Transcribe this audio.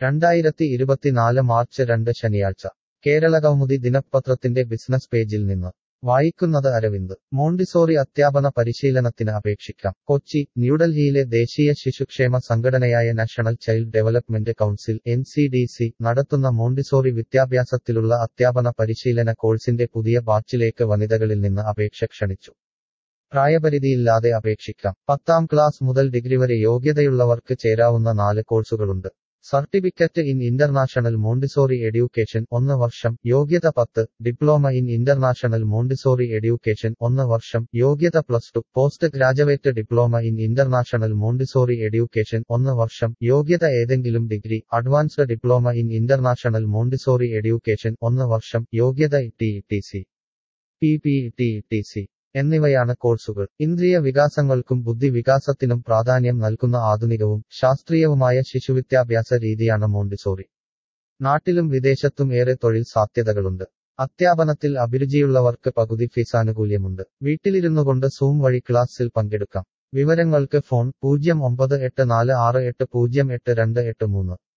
രണ്ടായിരത്തി ഇരുപത്തിനാല് മാർച്ച് രണ്ട് ശനിയാഴ്ച കേരള കൗമുദി ദിനപത്രത്തിന്റെ ബിസിനസ് പേജിൽ നിന്ന് വായിക്കുന്നത് അരവിന്ദ് മോണ്ടിസോറി അധ്യാപന പരിശീലനത്തിന് അപേക്ഷിക്കാം കൊച്ചി ന്യൂഡൽഹിയിലെ ദേശീയ ശിശുക്ഷേമ സംഘടനയായ national child development council N C D C നടത്തുന്ന മോണ്ടിസോറി വിദ്യാഭ്യാസത്തിലുള്ള അധ്യാപന പരിശീലന കോഴ്സിന്റെ പുതിയ ബാച്ചിലേക്ക് വനിതകളിൽ നിന്ന് അപേക്ഷ ക്ഷണിച്ചു പ്രായപരിധിയില്ലാതെ അപേക്ഷിക്കാം പത്താം ക്ലാസ് മുതൽ ഡിഗ്രി വരെ യോഗ്യതയുള്ളവർക്ക് ചേരാവുന്ന നാല് കോഴ്സുകളുണ്ട് certificate in international Montessori education ഒന്ന് വർഷം യോഗ്യത പത്ത് diploma in international Montessori education ഒന്ന് വർഷം യോഗ്യത plus two post graduate diploma in international Montessori education ഒന്ന് വർഷം യോഗ്യത ഏതെങ്കിലും degree advanced diploma in international Montessori education ഒന്ന് വർഷം യോഗ്യത T T C P P T T C എന്നിവയാണ് കോഴ്സുകൾ ഇന്ദ്രിയ വികാസങ്ങൾക്കും ബുദ്ധി വികാസത്തിനും പ്രാധാന്യം നൽകുന്ന ആധുനികവും ശാസ്ത്രീയവുമായ ശിശുവിദ്യാഭ്യാസ രീതിയാണ് മോണ്ടിസോറി നാട്ടിലും വിദേശത്തും ഏറെ തൊഴിൽ സാധ്യതകളുണ്ട് അധ്യാപനത്തിൽ അഭിരുചിയുള്ളവർക്ക് പകുതി ഫീസ് ആനുകൂല്യമുണ്ട് വീട്ടിലിരുന്നുകൊണ്ട് സൂം വഴി ക്ലാസ്സിൽ പങ്കെടുക്കാം വിവരങ്ങൾക്ക് ഫോൺ പൂജ്യം ഒമ്പത് എട്ട് നാല് ആറ് എട്ട് പൂജ്യം എട്ട് രണ്ട് എട്ട് മൂന്ന്